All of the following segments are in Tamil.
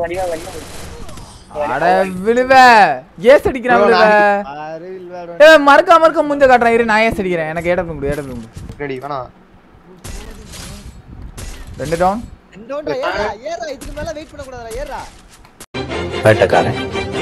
வடிவா வடிவா அட விழுவ ஏஸ் அடிக்கிறான் bro, விழுவ அறிவில் வேற ஏ மறக்க மறக்க முஞ்ச காட்டுறேன் இரு நான் ஏஸ் அடிக்கிறேன் எனக்கு ஏடப்பு கொடு ஏடப்பு கொடு ரெடி வேணாம் ரெண்டு டவுன் ரெண்டோண்டா ஏறா ஏறா இதுக்கு மேல வெயிட் பண்ண கூடாதுடா ஏறா வேட்டக்காரன்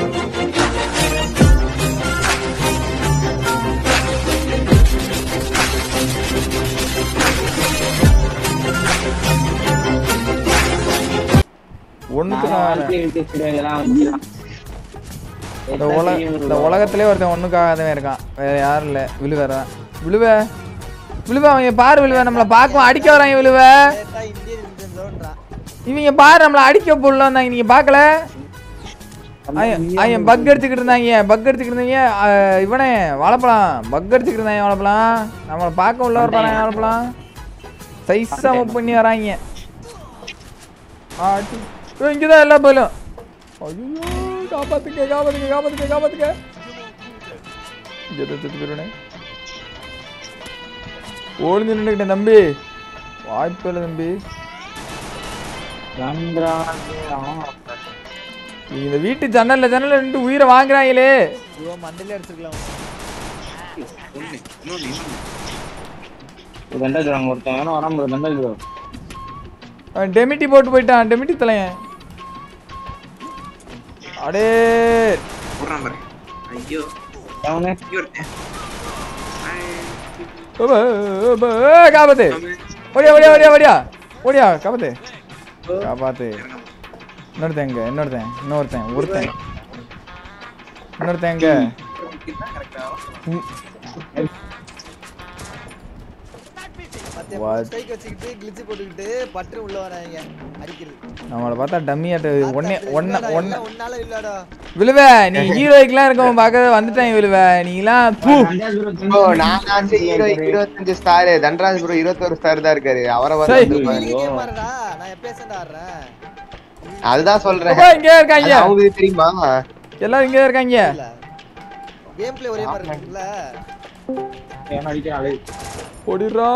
ஒண்ணுக்கு நான் நான் வாழ்க்கை விட்டு சிறைகளா வந்துடுறான். இந்த உலக இந்த உலகத்திலே ஒருத்தன் ஒண்ணுக்காகதான் இருக்கான் வேற யாரும் இல்ல விழுவ தான் விழுவ விழுவ அவங்க பாரு விழுவ நம்மள பார்க்கவும் அடிக்க வராங்க விழுவ கேட்டா இந்தியன் இந்தியன் ஜோன்றான் இவங்க பாரு நம்மள அடிக்க போடல வந்தாங்க நீங்க பார்க்கல ஐயன் பக் எடுத்துக்கிட்டு இருந்தாங்க பக் எடுத்துக்கிட்டு இருந்தாங்க அஹ், இவனே வாழைப்பழம் பக் எடுத்துக்கிட்டு இருந்தாங்க வாழைப்பழம் நம்மளை பார்க்க உள்ள வராங்க வாழைப்பழம் சைஸா மூவ் பண்ணி வராங்க ஆட்டி ஏய், இங்கதான் எல்லா போயிலும் ஐயோ காப்பாத்துக்க காப்பாத்துக்க காப்பாத்துக்க காப்பாத்துக்க இங்கே செத்து போயிருவனே ஓடுந்து நின்றுக்கிட்டேன் தம்பி வாய்ப்பு இல்லை தம்பி நன்றாக ஆ. இந்த வீட்டு ஜன்னல்ல ஜன்னல்ல நின்று உயிரை வாங்குறாங்களே ஐயோ மண்டலே அடிச்சிருக்கலாம் ஒரு ரெண்டாவது தூரம் ஒருத்தன் வேணும் வராம ஒரு ரெண்டாவது தூரம் அவன் டெமிட்டி போட்டு போயிட்டான் டெமிட்டி தலையன் அடே போடுறான் பாரு ஐயோ அவனே இங்க ஒருத்தன் அப்ப, அப்ப, ஏ, காப்பாத்து ஓடியா ஓடியா ஓடியா ஓடியா ஓடியா காப்பாத்து காப்பாத்து இன்னொருத்தன் எங்க இன்னொருத்தன் இன்னொருத்தன் ஒருத்தன் இன்னொருத்தன் எங்க கரெக்டா உம், பத்தே What? ஸ்ட்ரைக் வச்சுக்கிட்டு கிளிச்சு போட்டுக்கிட்டு பட்டு உள்ள வராங்க அடிக்கிறது நம்மளை பார்த்தா டம்மி ஆட்டு ஒன்னே ஒன்ன இல்லடா, ஒன்ன எல்லாம் ஒன்னால இல்லடா விழுவ நீ ஹீரோய்க்கெல்லாம் இருக்கவன் பார்க்க வந்துட்டான் விழுவ நீலாம் பூ ரெண்டாவது தூரம் ப்ரோ நான் ஆச்சு ஹீரோ இருபத்தஞ்சு ஸ்டார் தண்டராஜ் ப்ரோ இருபத்தொரு ஸ்டார் தான் இருக்காரு அவரை சரி. வந்து வந்திருப்பாரு. நீங்க கேம் மாறடா நான் எப்ப பேசண்டா ஆடுறேன் அதுதான் சொல்றேன் அப்பா, இங்கே இருக்காங்க அது அவங்களுக்கு தெரியுமா எல்லாரும் இங்கே இருக்காங்க இல்ல கேம் பிளே ஒரே மாதிரி இருக்குல்ல ஏன்னா அடிக்க ஆளு ஓடிடுறா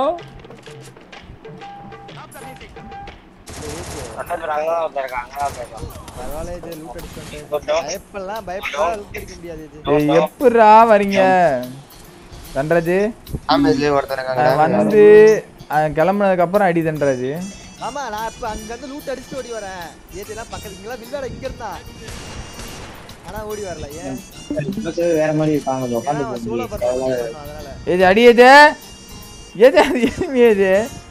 ரெண்டாவது தூரம் அங்கதான் ஒருத்தன் இருக்கான் அங்கதான் ஒருத்தன் இருக்கான் பரவாயில்ல இது லூட் அடிச்சு பயப்படலாம் பயப்படலாம் லூட் அடிக்க முடியாது இது ஏய், எப்படிரா வரீங்க தண்டராஜ் ஆமேஜ் ஒருத்தர் நான் இருக்காங்க வந்து அவன் கிளம்புனதுக்கு அப்புறம் அடி தண்டராஜ் ஆமா நான் இப்ப அங்க இருந்து லூட் அடிச்சுட்டு ஓடி வரேன் ஏத்திலாம் பக்கத்துல இங்கலாம் வில்லாட இங்க இருந்தா ஆனா ஓடி வரல ஏன் இன்னொருத்தர் வேற மாதிரி இருக்காங்க உட்காந்து ஏன் சோலோ பர்சன் அதனால ஏது அடி ஏது ஏது அது enemy ஏது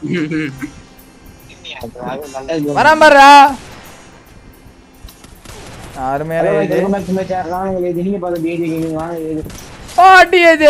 வராம பாருடா அருமையான ஏது நீங்க பார்த்து ஏஜி கேமிங் வாங்க ஏஜி ஓ அடி ஏது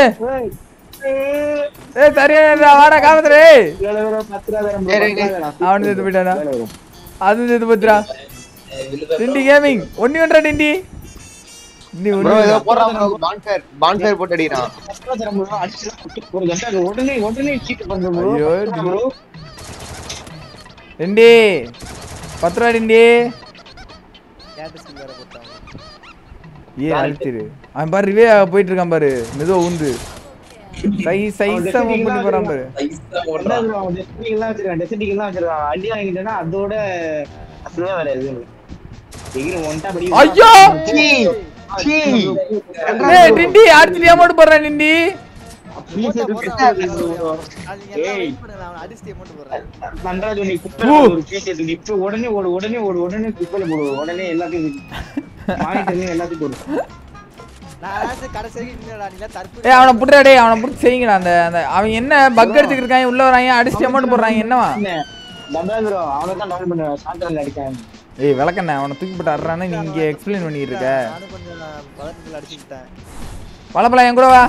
ஏய் சரியா வாடா காமத்துரு பத்து ரூபா வேணும் bro, பத்து ரூபா வேணும். அவனு செத்து போயிட்டானா வேலை வரும். அது செத்து போச்சுடா டிண்டி கேமிங் ஒண்ணி ஒன்றா டிண்டி டிண்டி ப்ரோ ஒண்ணு ஏதோ போடுறான் ப்ரோ பான்ஃபயர் பான்ஃபயர் போட்டு அடிக்கிறான் பத்து ரூபா தரேன் bro, அடிச்சு ஒரு கண்டா உடனே உடனே சீட்டு பண்றேன் bro. ஐயோ, பத்து ரூபா bro. டிண்டி பத்து ரூபா டிண்டி கேட்டு ஸ்கில் வேற போட்டாங்க ஏ அழுத்திரு அவன் பாரு ரிவே போயிட்டு இருக்கான் பாரு மெதுவா உந்து சை சைஸா மூவ் பண்ணி போறான் பாரு ரெண்டாவது bro, அவன் destiny எல்லாம் வச்சிருக்கான், destiny எல்லாம் வச்சிருக்கான். அடி வாங்கிட்டேன்னா அதோட அதுவே வேற எதுவும் இல்லை. எகிரி ஒன்ட்டா படி ஐயோ சீ சீ ஏய் டிண்டி அடுத்து அமௌண்ட் போடுறேன் டிண்டி போட்டா போடுறான் அது நீங்க எல்லாம் வெயிட் பண்ணுங்க நான் அடிச்சு அமௌண்ட் போடுறேன் நன்றாஜ் நீ குப்பையில ஒரு பீஸ் எடுத்து இப்ப உடனே ஓடு உடனே ஓடு உடனே குப்பையில போடு உடனே எல்லாத்தையும் மானிட்டர் எல்லாத்தையும் போடு நான் ஆச்சு கடைசி வரைக்கும் இல்லடா நீ எல்லாம் தற்பு ஏய் அவனை புடுறா டேய் அவனை புடிச்சு செய்யுங்கடா அந்த அந்த அவன் என்ன பக் எடுத்துக்கிட்டு இருக்கான் உள்ள வராங்க அடிச்சு அமௌண்ட் போடுறாங்க என்னவா நன்றாஜ் ப்ரோ அவனை தான் டவுன் பண்ண ஷார்ட்ல அடிச்சான் ஏய் விளக்கண்ணே அவனை தூக்கி போட்டு அறானே நீ இங்க எக்ஸ்பிளைன் பண்ணிட்டு இருக்க நானும் கொஞ்சம் பதட்டத்தில் அடிச்சுக்கிட்டேன் வளப்பலாம் என் கூட வா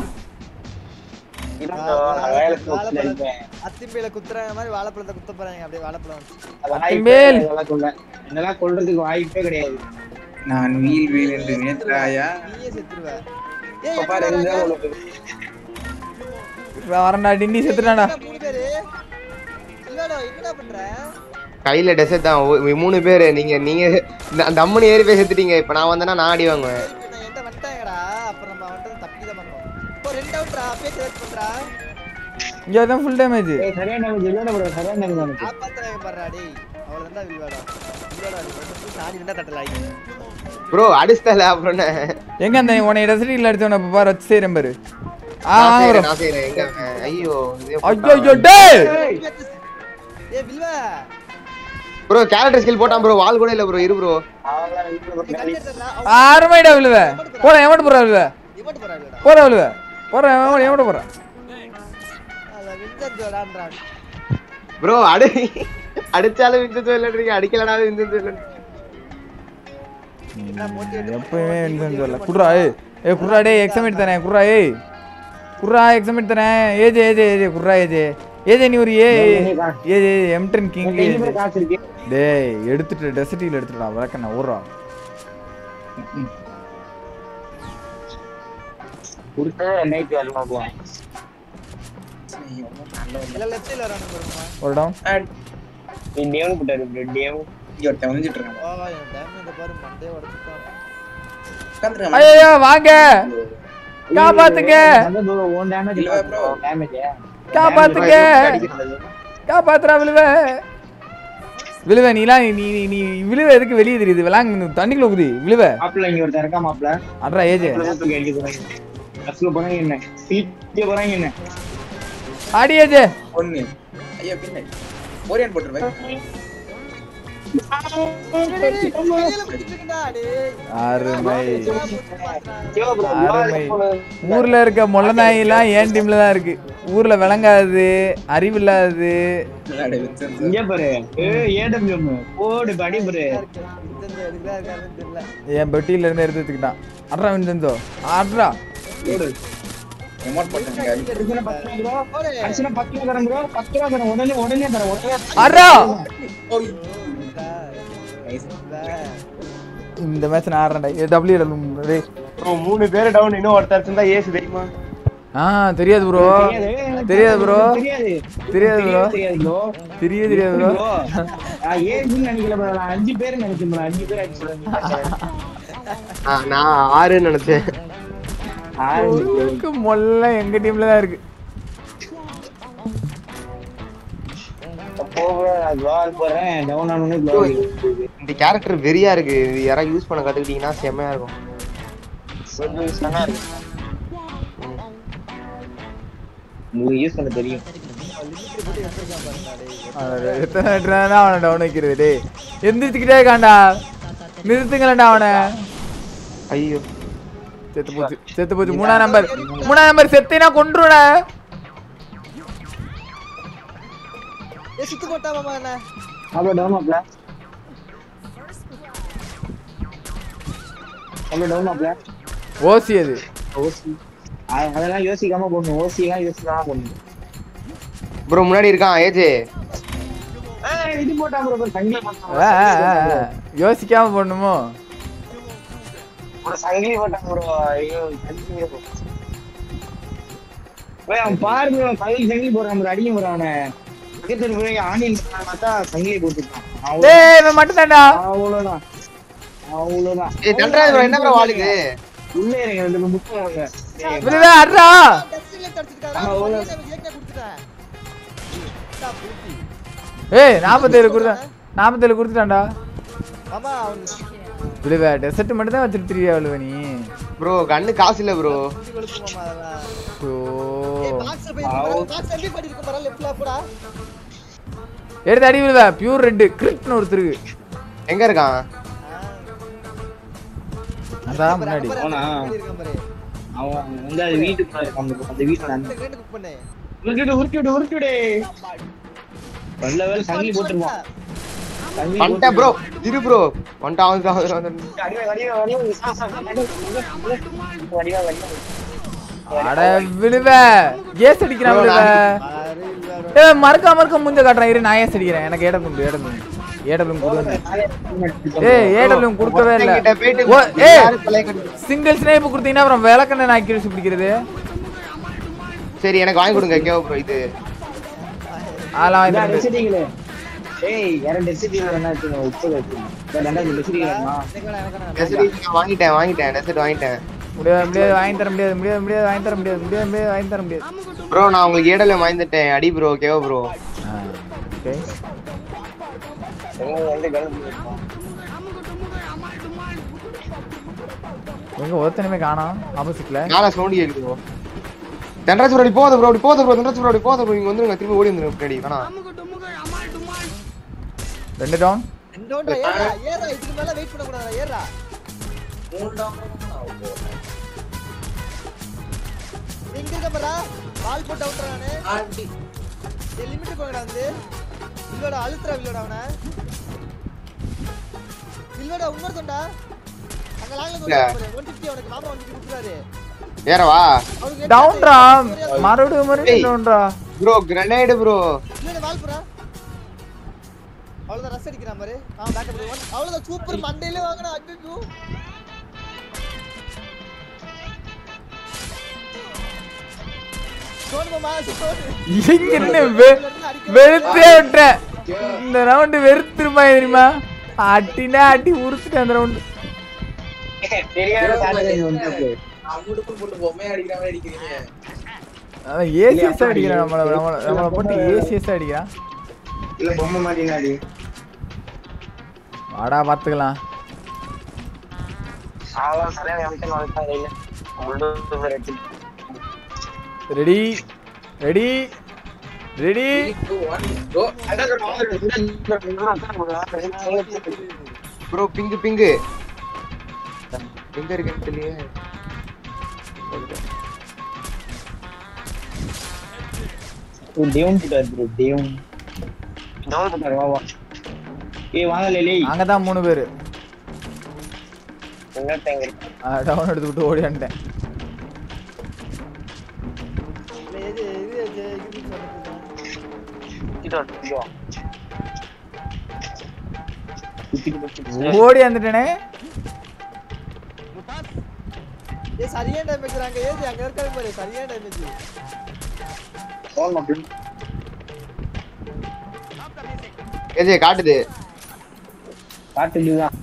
அத்திம்பையில குத்துற மாதிரி வாழைப்பழத்தை குத்த போறாங்க அப்படியே வாழைப்பழம் மேல். என்னெல்லாம் கொல்றதுக்கு வாய்ப்பே கிடையாது நான் வீல் வீல் என்று நேற்றாயா நீயே செத்துருவ இப்ப பாரு இதுதான் உனக்கு. வரண்டா டிண்டி செத்துட்டான்டா மூணு பேரு இல்லடா என்னடா பண்ற கையில டெசர்ட் தான் ஒ- மூணு பேரு நீங்க நீங்க த- தம்முன்னு ஏறி போய் செத்துட்டீங்க இப்ப நான் வந்தேன்னா நான் அடி வாங்குவேன் இப்ப நான் என்கிட்ட வந்துட்டாங்கடா அப்புறம் நம்ம வந்துட்டு தப்பி தான் பண்ணோம் இப்போ ரெண்டு அவுட்ரா பேச்சு ஏதாச்சும் பண்றா இங்க தான் ஃபுல் டேமேஜ் ஏய், சரியான damage இல்லைடா bro, சரியான damage அவனுக்கு. காப்பாத்துறாங்க பாருடா டேய் அவ அவ்வளவுதான்டா வில்வாடா வில்வாடா நீ வந்து சாணி வேண்டா தட்டல ஆகி ப்ரோ அடிச்சிட்டல அப்புறம் என்ன எங்க அந்த உன்னை டெசர்ட்டில் அடிச்சவன இப்ப பாரு வச்சு செய்யறேன் பாரு ஆ நான் ஆ செய்றேன், bro. நான் செய்றேன் எங்க அவன்? ஐயோ இதே ஐயோ ஐயோ டேய் ஏ வில்வா ப்ரோ கேரக்டர் ஸ்கில் போட்டான் ப்ரோ வால் கூட இல்ல ப்ரோ இரு ப்ரோ அவன்லாம் வீட்டுல நீ போட்டு கண்ணு எடுத்துடா ஆறுமைடா விழுவ போற எவன்ட்டு போறா விழுவ இவன் போறாங்கடா போற விழுவ போற எவன் எவன்ட்டு போறா அத விந்தன் ஜோடான்றான் ப்ரோ அடி அடிச்சாலும் விந்து இல்லன்றீங்க அடிக்கலனாலும் விந்து இல்ல எப்பயுமே வின்சென்ட் வரல குட்ரா ஏய் ஏ குட்ரா டேய் எக்ஸாமிட் தானே குட்ரா ஏய் குட்ரா எக்ஸாமிட் தானே ஏஜே ஏஜே ஏஜே குட்ரா ஏஜே ஏஜே நீ ஒரு ஏ ஏஜே எம்டன் கிங் கையில கூட காசு இருக்கு டேய் எடுத்துட்டு டெசர்ட்டில் எடுத்துடா வழக்கண்ணா ஊர்றா கொடுத்தா ரெண்டாயிரத்தி வரமா போவான் எல்லாம் லெஃப்ட் சைடுல வரானுங்க பாருங்கம்மா ஒரு டவுன் நீ டேவன் போட்டாரு ப்ரோ டேவ் இங்க ஒருத்தன் வந்துட்டு இருக்கான் ஓ என் டைம் இந்த பாரு மண்டே உடைச்சுட்டான் உட்காந்துருக்கான் ஐயோ வாங்க காப்பாத்துங்க ஓன் டேமேஜ் இல்ல bro. டேமேஜ் காப்பாத்துங்க காப்பாத்துறா விழுவ விழுவ நீலாம் நீ நீ நீ விழுவ எதுக்கு வெளியே தெரியுது விளாங்க தண்ணிக்குள்ள குதி விழுவ மாப்பிள்ள இங்க ஒருத்தர் இருக்கா மாப்பிள்ள அட்ரா ஏஜே ஊத்துக்கு அடிக்க போறாங்க பஸ்ல போறாங்க என்ன சீட்டிய போறாங்க என்ன அடி ஏஜே ஒண்ணு ஐயோ பின்னாடி ஓரியன் போட்டுருவேன் கையில பிடிச்சிட்டு இருக்கா டேய் அருமை சிவா bro, அருமை. ball ஊர்ல இருக்க மொள்ள நாயெல்லாம் ஏன் டீம்ல தான் இருக்கு ஊர்ல விளங்காது அறிவில்லாதது இங்க பாரு ஏய் ஏடபிள்யூஎம் போடு படி பாரு விந்தன் எடுக்கறா இருக்காருன்னு தெரியல என் பெட்டியில இருந்து எடுத்து வச்சுக்கிட்டான் அட்ரா வின்சென்சோ அட்ரா போடு எமோட் போட்டாங்க அடிச்சுனா பத்து ரூபா bro. போடு அடிச்சுனா பத்து ரூபா தரேன் bro. பத்து ரூபா தரேன். உடனே உடனே தரேன். உடனே அட்ரா வில்வா. இந்த மேட்ச் நான் ஆடுறேன்டா ஏ டபிள்யூ டேய் ப்ரோ மூணு பேர் டவுன் இன்னும் ஒருத்தர் இருந்தா ஏசு தெரியுமா ஆ தெரியாது ப்ரோ தெரியாது. தெரியாது bro. தெரியாது. தெரியாது bro. தெரியாது bro. தெரியவே தெரியாது ப்ரோ bro. நான் ஏஜ்னு நினைக்கல bro. நான் அஞ்சு பேர் நினைச்சேன் bro. அஞ்சு பேர் அடிச்சு ஆ, நான் ஆறுன்னு நினைச்சேன் ஊருக்கு மொல்ல எங்க டீம்ல தான் இருக்கு போறேன் டவுன் ஆனோடனே bro, இந்த கேரக்டர் வெறியா இருக்கு இது யாராவது யூஸ் பண்ண கத்துக்கிட்டீங்கன்னா செம்மையா இருக்கும் உங்களுக்கு யூஸ் பண்ண தெரியும் அவனை எத்தனை வாட்டிதான் அவனை டவுன் வைக்கிறது டேய் எந்திரிச்சுக்கிட்டே இருக்கான்டா நிறுத்துங்களேன்டா அவனை ஐயோ செத்து போச்சு செத்து போச்சு மூணாம் நம்பர் மூணாம் நம்பர் செத்தினா கொன்றுடா ஏ சுத்து போட்டா மாமா என்ன அவ்வளோ டவுன் ஆப்ல அவ்வளோ டவுன் ஆப்ல ஓசி அது ஓசி அ- அதெல்லாம் யோசிக்காம போடணும் ஓசி எல்லாம் யோசிக்காம போடணும் ப்ரோ முன்னாடி இருக்கான் ஏஜே ஏய், இது போட்டா ப்ரோ சங்கிலி போட்டான் ஆ, ஆ, ஆ. யோசிக்காம பண்ணுமோ ஒரு சங்கிலி போட்டான் ப்ரோ ஐயோ சங்கிலி bro. ஏய், அவன் பாரு bro, சங்கிலி சங்கிலி போடுறான் ப்ரோ அடிக்க ப்ரோ அவனை பக்கத்துல போய் ஆனியன் பார்த்தா சங்கிலி போட்டுட்டான் அவ்வளோ- டேய் இவன் மட்டும் தான்டா அவ்வளோதான் அவ்வளோதான் ஏய் தண்டராஜ் ப்ரோ என்ன ப்ரோ வாளுக்கு உள்ளே இருங்க ரெண்டு புக்கு வாங்க ஏய், விழுவே அட்ரா டஸ்ட்ல தடிச்சிட்டாரா ஆமா, அவ்வளவு. எனக்கு ஏக்க கொடுத்துட்டேன் ஸ்டாப் பூட்டி ஏய் நாற்பத்தேழு கொடுத்தா நாற்பத்தேழு கொடுத்துட்டான்டா மாமா அவன் விழுவே டெசர்ட் மட்டும் தான் வச்சுட்டு திரியா விழுவ நீ ப்ரோ கண்ணு காசு இல்ல ப்ரோ குட்டி கொழுப்பு மாமா அதெல்லாம் ஓ ஏய் பாக்ஸ்ல போய் பாக்ஸ் எப்படி பண்ணி இருக்கு பாரு லெஃப்ட்ல போடா எடுத்து அடி விழுவ பியூர் ரெட்டு கிரிட்னு ஒருத்தருக்கு எங்க இருக்கான் அதான் முன்னாடி போனா. இருக்கான் பாரு அவன் வந்து அது வீட்டுக்குள்ள இருக்கான் bro. அந்த வீட்டுல அந்த கிரேட் குக் பண்ணு உருட்டி விடு உருட்டி விடு உருட்டி விடு நல்ல வேலை சங்கிலி போட்டுருவான் சங்கிலி வந்துட்டேன் ப்ரோ இரு ப்ரோ வந்துட்டான் வந்துட்டான் வந்துட்டான் வந்துட்டான். அடிவா அடிவா அடிவா சா, சா, அடிவா அடிவா அடிவா அட விழுவ ஏஸ் அடிக்கிறான் விழுவ பாரு இல்ல ஏ மறக்க மறக்க மூஞ்ச காட்டுறேன் இரு நான் ஏஸ் அடிக்கிறேன் எனக்கு ஏடபிளும் ஏடபிளும் ஏடபிளும் கொடுங்க ஏய் ஏடபிளும் கொடுக்கவே இல்ல ஒருத்தன்கிட்ட போயிட்டு ஓ ஏய் யாரு தலையை கட்டு- சிங்கிள் ஸ்னைப் கொடுத்தீங்கன்னா அப்புறம் விளக்கண்ண நான் கிழிச்சு பிடிக்கிறது சரி எனக்கு வாங்கி கொடுங்க கேவ ப்ரோ இது அதெல்லாம் இதான் வாங்கி தரேன். டெசிட்டிங்களே ஏய் யாரும் டெசிட்டிங்கள என்ன வச்சுங்க உப்பு வச்சு ரெண்டாவது டெசிட்டிங்களா எனக்கு வேணாம், எனக்கு வேணாம். டெசர்ட் நான் வாங்கிட்டேன் வாங்கிட்டேன் டெசர்ட் வாங்கிட்டேன் முடியாது முடியாது வாங்கி தர முடியாது முடியாது முடியாது வாங்கி தர முடியாது முடியாது முடியாது வாங்கி தர முடியாது ப்ரோ நான் உங்களுக்கு ஏடல வாங்கிட்டேன் அடி ப்ரோ கேவ ப்ரோ ஓகே எங்க வந்து கலந்து இருக்கோம் எங்க ஒருத்தனுமே காணோம் ஆப்போசிட்ல நாளா சோண்டி எழுதுவோம் தண்டராஜ் ப்ரோ அப்படி போகுது ப்ரோ அப்படி போகுது ப்ரோ தண்டராஜ் ப்ரோ அப்படி போகுது ப்ரோ இங்க வந்துருங்க திரும்பி ஓடி வந்துருங்க பின்னாடி வேணாம் ரெண்டு டவுன் ரெண்டோண்டா ஏறா ஏறா இதுக்கு மேல வெயிட் பண்ண கூடாதா ஏறா மூணு down. இது எங்க இருக்க பாரா பால் போட்டு அவுட்றா நானு ஆண்டி. ஏ லிமிட் போங்கடா வந்து வில்லோட அழுத்துறா வில்லோட அவன வில்லோட இன்னொருத்தன்டா அங்க லாங்ல இல்ல. போய் 150 அவனுக்கு மாமா 150 கொடுக்குறாரு ஏறவா அவனுக்கு டவுன்ரா மறுபடியும் மறுபடியும் டவுன்ரா ப்ரோ கிரனேடு ப்ரோ இல்ல வால் போறா அவ்வளவுதான் ரஸ் அடிக்கிறான் பாரு அவன் பேக்கப் ஒன் அவ்வளவுதான் சூப்பர் மண்டையில வாங்குறான் அய்யோ சோனு மாமா சோனு இங்க இருந்து வெ- வெறுத்தே விட்டேன் இந்த ரவுண்டு வெறுத்துருப்பா தெரியுமா அட்டினா அட்டி உருத்துட்டேன் அந்த ரவுண்டு தெரியாத சாட்டர்டே வந்து அங்குட்டுக்கும் போட்டு பொம்மையா அடிக்கிற மாதிரி அடிக்கிறீங்க அதான் ஏசிஎஸ் அடிக்கிறான் நம்மள நம்மள நம்மள போட்டு ஏசிஎஸ் அடிக்கிறான் இல்ல பொம்மை மாட்டினாடி வாடா பாத்துக்கலாம் அவன் சரியான எம்டன் வளர்த்தான் கையில புல்டோசர் அடிச்சு ready ready ready Two, one, go. Bro பிங்கு பிங்கு எங்க இருக்குன்னு தெரியல டேவும் கிட்ட ப்ரோ டேவும் டவுன் கிட்ட வா வா ஏய் வாங்க லேலி அங்க தான் மூணு பேரு இன்னொருத்தங்க டவுன் எடுத்து விட்டு ஓடி வந்துட்டேன் இது இது இது இது சொல்லுங்க கிட்ட வா ஓடி வந்துட்டேனே ஏய் சரியான டேமேஜ் ராங்க ஏய் அங்க இருக்காரு பாரு சரியான டேமேஜ் ஏஜே காட்டுது காட்டுதுதான்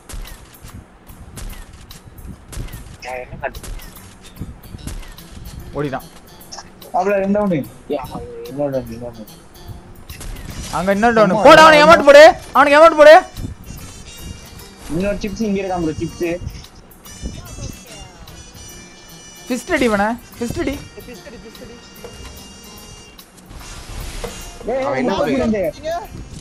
ஓடிட்டான் அவ்வளோ ரெண்டாவது இன்னொரு இன்னொரு அங்க இன்னொரு டவுன் போட அவனுக்கு அமௌண்ட் போடு அவனுக்கு அமௌண்ட் போடு இன்னொரு சிப்ஸ் இங்க இருக்கான் ப்ரோ சிப்ஸ் ஃபிஸ்ட் அடி இவனை ஃபிஸ்ட் அடி பிஸ்டடி பிஸ்டடி அவன் என்ன பண்ணுவான்? நீங்க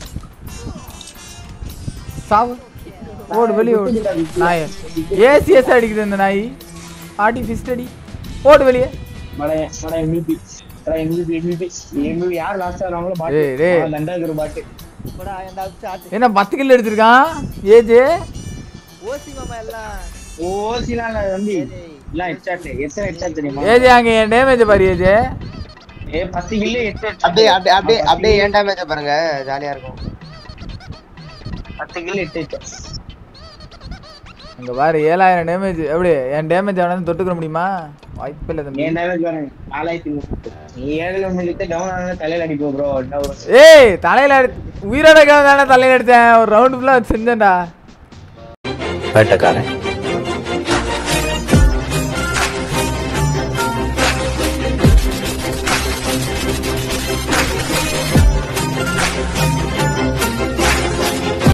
சாவு ஓடு வெளியே ஓடு நாய் ஏசிஎஸ் அடிக்குது இந்த நாய் ஆடி ஃபிஸ்ட் அடி ஓடு வெளியே மட மட எம்யூபி எம்யூபி எம்யூபி எம்யூபி யார் லாஸ்ட் ஆகிறாங்களோ பாட்டு ஏய், டேய். அவன் தண்டா இருக்கிற பாட்டு போடா என் அவுட் ஆட்டு என்ன பத்து கிலோ எடுத்திருக்கான் ஏஜே ஓசி மாமா எல்லாம் ஓசிலாம் இல்ல தம்பி எல்லாம் ஹெட்ஷாட் எத்தனை ஹெட்ஷாட் தெரியுமா ஏஜே அங்க என் டேமேஜ் பாரு ஏஜே ஏ பத்து கில்லு எட்டு அப்படியே அப்படியே அப்படியே அப்படியே ஏன் டேமேஜ் பாருங்க ஜாலியா இருக்கும் பத்து கில்லு எட்டு ஹெட்ஷாட் அங்க பாரு ஏழாயிரம் டேமேஜ் எப்படி என் டேமேஜ் அவனால தொட்டுக்க முடியுமா வாய்ப்பு இல்லை தம்பி ஏன் டேமேஜ் பாருங்க நாலாயிரத்தி முப்பது நீ ஏழுல முடித்து டவுன் ஆனா தலையில அடிப்போம் ப்ரோ ஏய் தலையில அடி- உயிரோட தானே தலையில அடிச்சேன் ஒரு ரவுண்ட் ஃபுல்லா செஞ்சேன்டா வேட்டக்காரன்